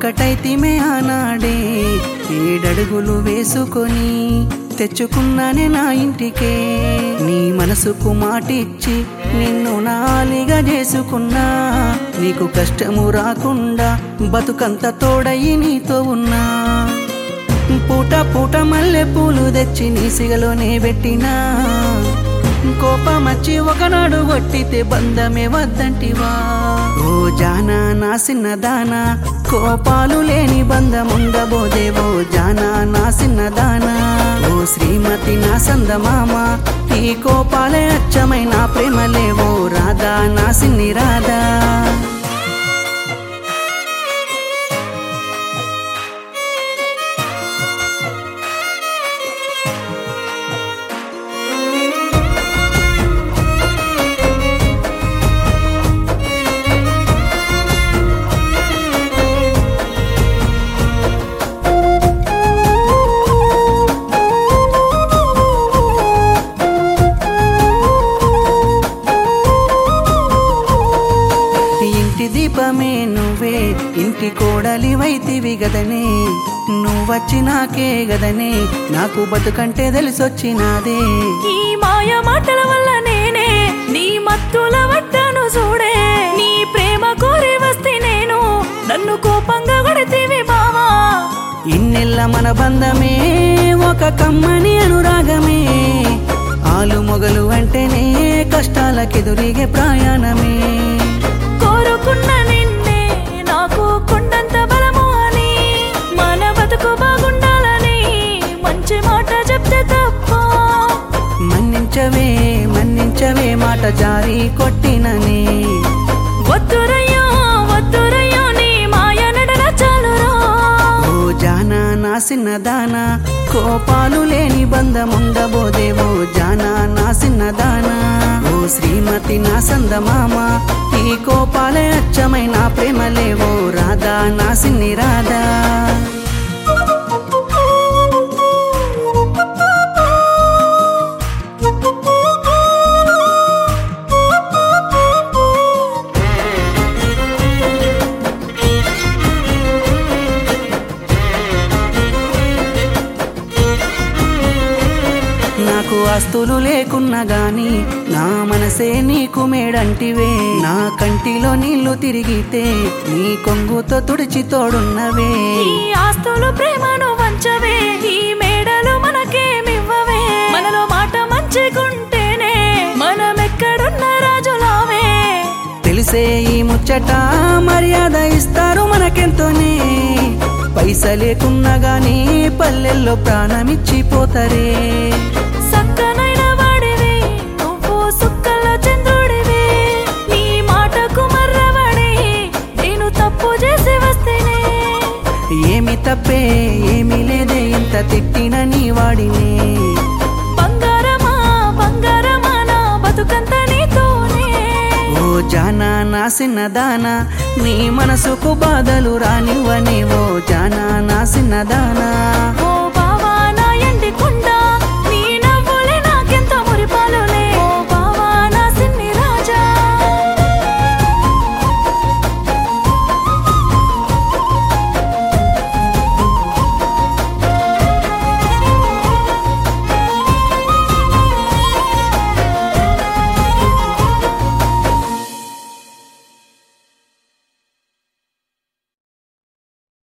ఒక్కటైతిమే ఆనాడే ఏడడుగులు వేసుకొని తెచ్చుకున్నానే నా ఇంటికే నీ మనసుకు మాటిచ్చి నిన్ను నాలిగా చేసుకున్నా నీకు కష్టము రాకుండా బతుకంత తోడయి నీతో ఉన్నా పూట పూట మల్లె పూలు తెచ్చి నీ సిగలోనే పెట్టినా కోపమచ్చి ఒకనాడు కొట్టితే బంధమే వద్దంటివా ఓ జానా నా సిన్నదానా కోపాలు లేని బంధం ఉండబోదేవో జానా నా సిన్నదానా ఓ శ్రీమతి నా సందమామ ఈ కోపాలే అచ్చమైన ప్రేమలేవో రాధా నా సిన్ని రాధా ఇంటి దీపమే నువ్వే ఇంటి కోడలివైతివి గదనే నువ్వచ్చినాకే గదనే నాకు బతుకంటే తెలిసొచ్చినాదే ఈ మాయ మాటల వల్ల నేనే నీ మత్తుల వడ్డాను చూడే నీ ప్రేమ కోరి వస్తే నేను నన్ను కోపంగా కొడితేవి బావా ఇన్నెల్ల మన బంధమే ఒక కమ్మని అనురాగమే ఆలు మొగలు అంటేనే కష్టాలకెదురిగే ప్రయాణమే కోరుకున్న నిన్నే నాకు కొండంత బలము అని మన బతుకు బాగుండాలని మంచి మాట చెప్తే తప్ప మన్నించవే మన్నించవే మాట జారి కొట్టిననే వద్దురయ్యో వద్దురయ్యో నీ మాయ నడన చాలురా ఓ జానా నా సిన్నదానా కోపాలు లేని బంధం ఉండబోదేవో జానా నా సిన్నదానా ఓ శ్రీమతి నా సందమామ ఈ కోపాలే అచ్చమైన ప్రేమలేవో రాధా నా సిన్ని రాధా నాకు ఆస్తులు లేకున్నా గాని నా మనసే నీకు మేడంటివే నా కంటిలో నీళ్లు తిరిగితే నీ కొంగుతో తుడిచి తోడున్నవే ఈ ఆస్తులు ప్రేమను వంచవే ఈ మేడలు మనకేమివ్వవే మనలో మాట మంచిగుంటేనే మనం ఎక్కడున్న రాజులావే తెలిసే ఈ ముచ్చట మర్యాద ఇస్తారు మనకెంతోనే పైస లేకున్నా గాని పల్లెల్లో ప్రాణమిచ్చిపోతారే సక్కనైన వాడివి నువ్వు సుక్కల చంద్రుడివి నీ మాటకు మర్రబడి నేను తప్పు చేసి వస్తేనే ఏమి తప్పే ఏమీ లేదే ఇంత తిట్టిన నీ వాడినే బంగారమా బంగారమా నా బతుకంత నీతోనే ఓ జానా నా సిన్నదానా నీ మనసుకు బాధలు రానివ్వని ఓ జానా నా సిన్నదానా